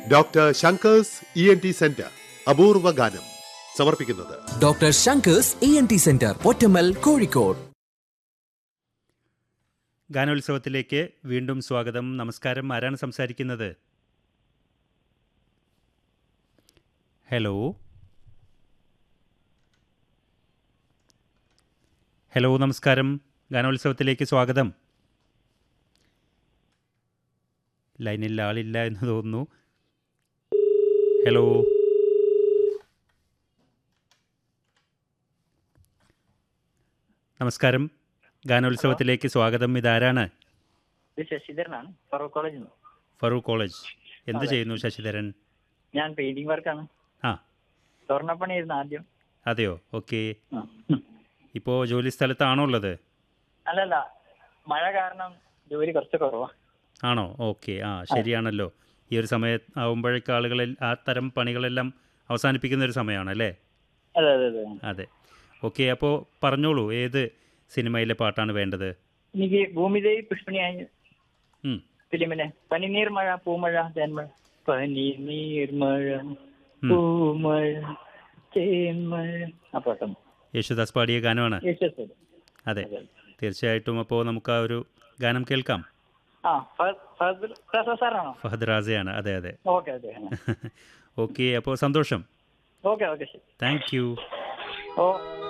Doctor Shankers E N T centre അപൂർവ ഗാനം സമർപ്പിക്കുന്നത് doctor Shankers E N T centre Pottammal Kozhikode ഗാനോത്സവത്തിലേക്ക് വീണ്ടും സ്വാഗതം നമസ്കാരം ആരാണ് സംസാരിക്കുന്നത് ഹലോ ഹലോ നമസ്കാരം ഗാനോത്സവത്തിലേക്ക് സ്വാഗതം ലൈനിൽ ആളില്ല എന്ന് തോന്നുന്നു ഹലോ നമസ്കാരം ഗാനോത്സവത്തിലേക്ക് സ്വാഗതം ഇതാരാണ് ഇത് ശശിധരനാണ് ഫറൂഖ് കോളേജിൽ നിന്ന് ഫറൂഖ് കോളേജ് എന്ത് അതെ. ചെയ്യുന്നു ശശിധരൻ ഞാൻ പെയിന്റിംഗ് വർക്കാണ് ആ സ്വർണ്ണപ്പണിയായിരുന്നു ആദ്യം അതെയോ ഓക്കെ ആ. ഇപ്പോൾ ജോലി സ്ഥലത്താണോ ഉള്ളത് അല്ലല്ല മഴ കാരണം ജോലി കുറച്ച് കുറവാ ആണോ ഓക്കെ ആ ശരിയാണല്ലോ ഈ ഒരു സമയത്ത് ആവുമ്പോഴേക്ക് ആളുകളിൽ ആ തരം പണികളെല്ലാം അവസാനിപ്പിക്കുന്ന ഒരു സമയമാണ് അല്ലേ അതെ അതെ അതെ അതെ ഓക്കെ അപ്പോൾ പറഞ്ഞോളൂ ഏത് സിനിമയിലെ പാട്ടാണ് വേണ്ടത് എനിക്ക് ഭൂമിദേവി പുഷ്പണിയായി ഉം, ഫിലിമിനെ പനിനീർ മഴ പൂമഴ തേന്മഴ പനിനീർ മഴ ഉം. പൂമഴ തേന്മഴ ആ പാട്ടം യേശുദാസ് പാടിയ ഗാനമാണ് യേശുദാസ്. അതെ അതെ. തീർച്ചയായിട്ടും അപ്പോൾ നമുക്ക് ആ ഒരു ഗാനം കേൾക്കാം ആ ഫ- ഫാസിൽ ഫാസിൽ സാറാണോ ഫഹദ് റാസയാണ് അതെ അതെ ഓക്കെ ഓക്കെ ഓക്കെ അപ്പോൾ സന്തോഷം ഓക്കെ ഓക്കെ ശരി താങ്ക് യു ഓ